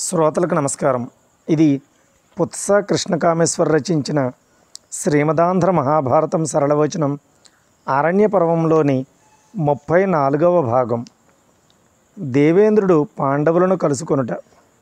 శ్రోతలకు నమస్కారం ఇది పుత్స కృష్ణకామేశ్వర్ రచించిన శ్రీమదాంధ్ర మహాభారతం సరళవచనం ఆరణ్య పర్వంలోని ముప్పై నాలుగవ భాగం దేవేంద్రుడు పాండవులను కలుసుకొనుట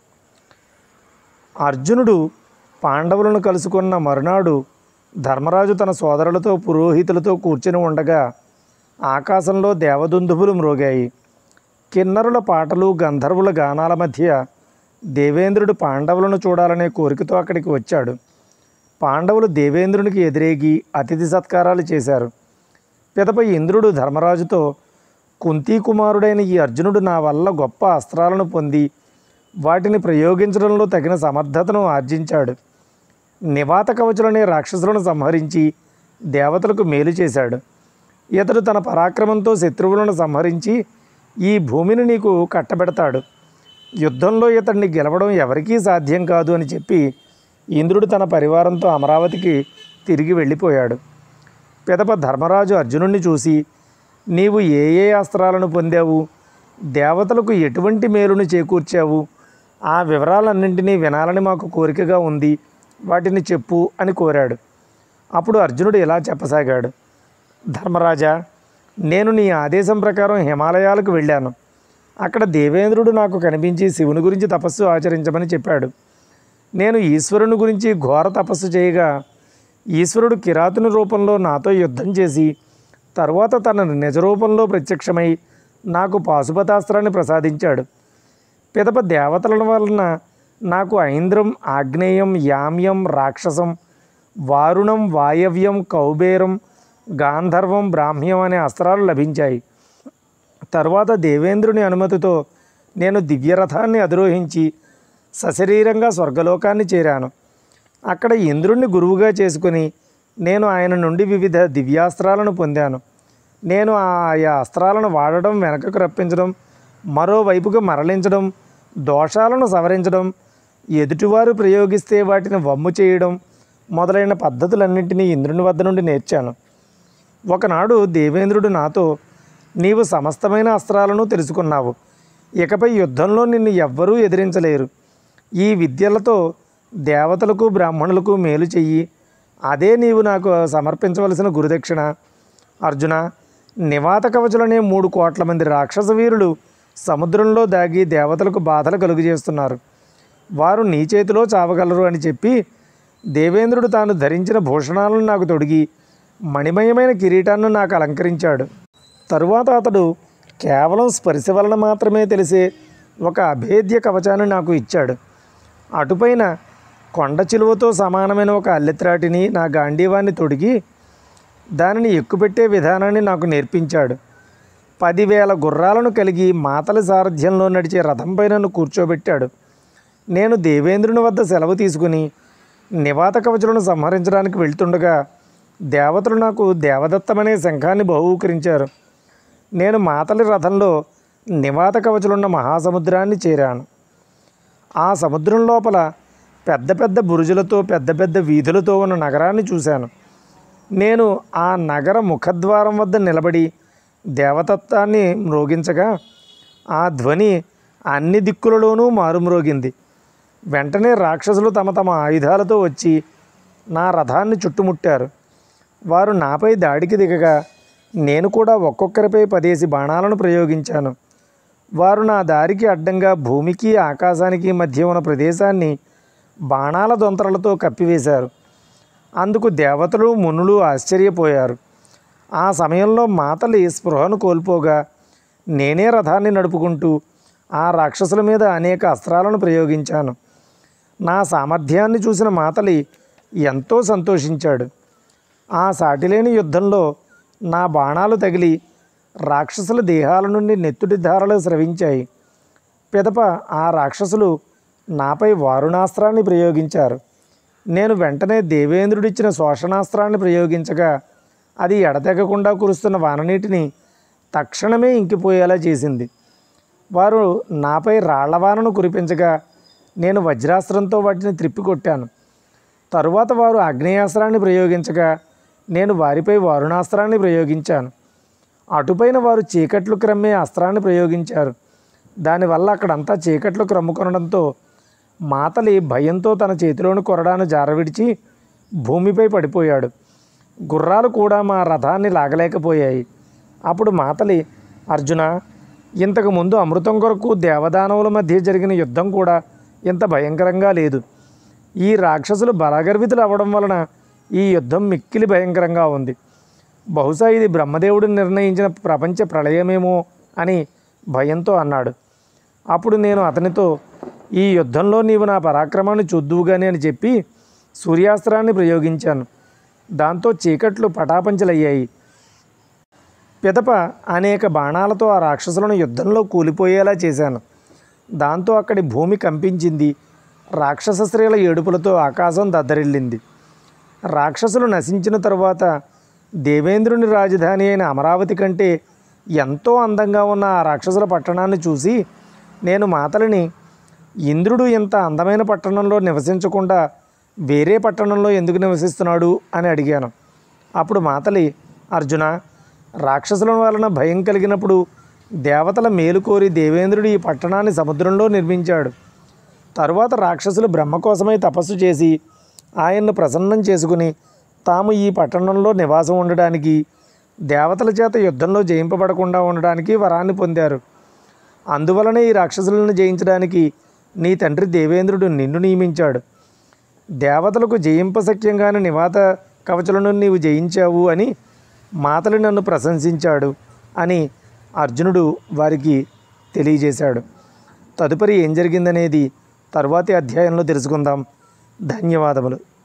అర్జునుడు పాండవులను కలుసుకున్న మరునాడు ధర్మరాజు తన సోదరులతో పురోహితులతో కూర్చుని ఉండగా ఆకాశంలో దేవదుందుబులు మ్రోగాయి కిన్నరుల పాటలు గంధర్వుల గానాల మధ్య దేవేంద్రుడు పాండవులను చూడాలనే కోరికతో అక్కడికి వచ్చాడు పాండవులు దేవేంద్రునికి ఎదిరేగి అతిథి సత్కారాలు చేశారు పిదప ఇంద్రుడు ధర్మరాజుతో కుంతీ కుమారుడైన ఈ అర్జునుడు నా వల్ల గొప్ప అస్త్రాలను పొంది వాటిని ప్రయోగించడంలో తగిన సమర్థతను ఆర్జించాడు నివాత కవచులనే రాక్షసులను సంహరించి దేవతలకు మేలు చేశాడు ఇతడు తన పరాక్రమంతో శత్రువులను సంహరించి ఈ భూమిని నీకు కట్టబెడతాడు యుద్ధంలో ఇతడిని గెలవడం ఎవరికీ సాధ్యం కాదు అని చెప్పి ఇంద్రుడు తన పరివారంతో అమరావతికి తిరిగి వెళ్ళిపోయాడు పిదప ధర్మరాజు అర్జునుడిని చూసి నీవు ఏ ఏ అస్త్రాలను పొందావు దేవతలకు ఎటువంటి మేలును చేకూర్చావు ఆ వివరాలన్నింటినీ వినాలని మాకు కోరికగా ఉంది వాటిని చెప్పు అని కోరాడు అప్పుడు అర్జునుడు ఇలా చెప్పసాగాడు ధర్మరాజా నేను నీ ఆదేశం ప్రకారం హిమాలయాలకు వెళ్ళాను అక్కడ దేవేంద్రుడు నాకు కనిపించి శివుని గురించి తపస్సు ఆచరించమని చెప్పాడు నేను ఈశ్వరుని గురించి ఘోర తపస్సు చేయగా ఈశ్వరుడు కిరాతుని రూపంలో నాతో యుద్ధం చేసి తరువాత తన నిజ రూపంలో ప్రత్యక్షమై నాకు పాశుపతాస్త్రాన్ని ప్రసాదించాడు పిదప దేవతల వలన నాకు ఐంద్రం ఆగ్నేయం యామ్యం రాక్షసం వారుణం వాయవ్యం కౌబేరం గాంధర్వం బ్రాహ్మ్యం అనే అస్త్రాలు లభించాయి తరువాత దేవేంద్రుని అనుమతితో నేను దివ్యరథాన్ని అధిరోహించి సశరీరంగా స్వర్గలోకాన్ని చేరాను అక్కడ ఇంద్రుణ్ణి గురువుగా చేసుకుని నేను ఆయన నుండి వివిధ దివ్యాస్త్రాలను పొందాను నేను ఆయా అస్త్రాలను వాడడం వెనకకు రప్పించడం మరోవైపుకు మరలించడం దోషాలను సవరించడం ఎదుటివారు ప్రయోగిస్తే వాటిని వమ్ము చేయడం మొదలైన పద్ధతులన్నింటినీ ఇంద్రుని వద్ద నుండి నేర్చాను ఒకనాడు దేవేంద్రుడు నాతో నీవు సమస్తమైన అస్త్రాలను తెలుసుకున్నావు ఇకపై యుద్ధంలో నిన్ను ఎవ్వరూ ఎదిరించలేరు ఈ విద్యలతో దేవతలకు బ్రాహ్మణులకు మేలు చెయ్యి అదే నీవు నాకు సమర్పించవలసిన గురుదక్షిణ అర్జున నివాత కవచులనే మూడు కోట్ల మంది రాక్షస వీరులు సముద్రంలో దాగి దేవతలకు బాధలు కలుగజేస్తున్నారు వారు నీ చేతిలో చావగలరు అని చెప్పి దేవేంద్రుడు తాను ధరించిన భూషణాలను నాకు తొడిగి మణిమయమైన కిరీటాన్ని నాకు అలంకరించాడు తరువాత అతడు కేవలం స్పర్శ వలన మాత్రమే తెలిసే ఒక అభేద్య కవచాన్ని నాకు ఇచ్చాడు అటుపైన కొండ చిలువతో సమానమైన ఒక అల్లెత్రాటిని నా గాంధీవాన్ని తొడిగి దానిని ఎక్కుపెట్టే విధానాన్ని నాకు నేర్పించాడు పదివేల గుర్రాలను కలిగి మాతల సారథ్యంలో నడిచే రథంపై నన్ను కూర్చోబెట్టాడు నేను దేవేంద్రుని వద్ద సెలవు తీసుకుని నివాత కవచులను సంహరించడానికి వెళ్తుండగా దేవతలు నాకు దేవదత్తమనే శంఖాన్ని బహూకరించారు నేను మాతలి రథంలో నివాత కవచులున్న మహాసముద్రాన్ని చేరాను ఆ సముద్రం లోపల పెద్ద పెద్ద బురుజులతో పెద్ద పెద్ద వీధులతో ఉన్న నగరాన్ని చూశాను నేను ఆ నగర ముఖద్వారం వద్ద నిలబడి దేవతత్వాన్ని మ్రోగించగా ఆ ధ్వని అన్ని దిక్కులలోనూ మారుమ్రోగింది వెంటనే రాక్షసులు తమ తమ ఆయుధాలతో వచ్చి నా రథాన్ని చుట్టుముట్టారు వారు నాపై దాడికి దిగగా నేను కూడా ఒక్కొక్కరిపై పదేసి బాణాలను ప్రయోగించాను వారు నా దారికి అడ్డంగా భూమికి ఆకాశానికి మధ్య ఉన్న ప్రదేశాన్ని బాణాల దొంతరలతో కప్పివేశారు అందుకు దేవతలు మునులు ఆశ్చర్యపోయారు ఆ సమయంలో మాతలి స్పృహను కోల్పోగా నేనే రథాన్ని నడుపుకుంటూ ఆ రాక్షసుల మీద అనేక అస్త్రాలను ప్రయోగించాను నా సామర్థ్యాన్ని చూసిన మాతలి ఎంతో సంతోషించాడు ఆ సాటిలేని యుద్ధంలో నా బాణాలు తగిలి రాక్షసుల దేహాల నుండి నెత్తుటి ధారలు స్రవించాయి పిదప ఆ రాక్షసులు నాపై వారుణాస్త్రాన్ని ప్రయోగించారు నేను వెంటనే దేవేంద్రుడిచ్చిన శోషణాస్త్రాన్ని ప్రయోగించగా అది ఎడతెగకుండా కురుస్తున్న వాననీటిని తక్షణమే ఇంకిపోయేలా చేసింది వారు నాపై రాళ్లవానను కురిపించగా నేను వజ్రాస్త్రంతో వాటిని త్రిప్పికొట్టాను తరువాత వారు ఆగ్నేయాస్త్రాన్ని ప్రయోగించగా నేను వారిపై వారుణాస్త్రాన్ని ప్రయోగించాను అటుపైన వారు చీకట్లు క్రమ్మే అస్త్రాన్ని ప్రయోగించారు దానివల్ల అక్కడంతా చీకట్లు క్రమ్ముకొనడంతో మాతలి భయంతో తన చేతిలోని కొరడాను జారవిడిచి భూమిపై పడిపోయాడు గుర్రాలు కూడా మా రథాన్ని లాగలేకపోయాయి అప్పుడు మాతలి అర్జున ఇంతకు ముందు అమృతం కొరకు దేవదానవుల మధ్య జరిగిన యుద్ధం కూడా ఇంత భయంకరంగా లేదు ఈ రాక్షసులు బలగర్వితులు అవ్వడం వలన ఈ యుద్ధం మిక్కిలి భయంకరంగా ఉంది బహుశా ఇది బ్రహ్మదేవుడు నిర్ణయించిన ప్రపంచ ప్రళయమేమో అని భయంతో అన్నాడు అప్పుడు నేను అతనితో ఈ యుద్ధంలో నీవు నా పరాక్రమాన్ని చూద్దువుగాని అని చెప్పి సూర్యాస్త్రాన్ని ప్రయోగించాను దాంతో చీకట్లు పటాపంచలయ్యాయి పిదప అనేక బాణాలతో ఆ రాక్షసులను యుద్ధంలో కూలిపోయేలా చేశాను దాంతో అక్కడి భూమి కంపించింది రాక్షస స్త్రీల ఏడుపులతో ఆకాశం దద్దరిల్లింది రాక్షసులు నశించిన తరువాత దేవేంద్రుని రాజధాని అయిన అమరావతి కంటే ఎంతో అందంగా ఉన్న ఆ రాక్షసుల పట్టణాన్ని చూసి నేను మాతలిని ఇంద్రుడు ఇంత అందమైన పట్టణంలో నివసించకుండా వేరే పట్టణంలో ఎందుకు నివసిస్తున్నాడు అని అడిగాను అప్పుడు మాతలి అర్జున రాక్షసుల వలన భయం కలిగినప్పుడు దేవతల మేలు కోరి దేవేంద్రుడు ఈ పట్టణాన్ని సముద్రంలో నిర్మించాడు తరువాత రాక్షసులు బ్రహ్మ కోసమై తపస్సు చేసి ఆయన్ను ప్రసన్నం చేసుకుని తాము ఈ పట్టణంలో నివాసం ఉండడానికి దేవతల చేత యుద్ధంలో జయింపబడకుండా ఉండడానికి వరాన్ని పొందారు అందువలనే ఈ రాక్షసులను జయించడానికి నీ తండ్రి దేవేంద్రుడు నిన్ను నియమించాడు దేవతలకు జయింపశక్యంగాని నివాత కవచులను నీవు జయించావు అని మాతలి నన్ను ప్రశంసించాడు అని అర్జునుడు వారికి తెలియజేశాడు తదుపరి ఏం జరిగిందనేది తరువాతి అధ్యాయంలో తెలుసుకుందాం ధన్యవాదములు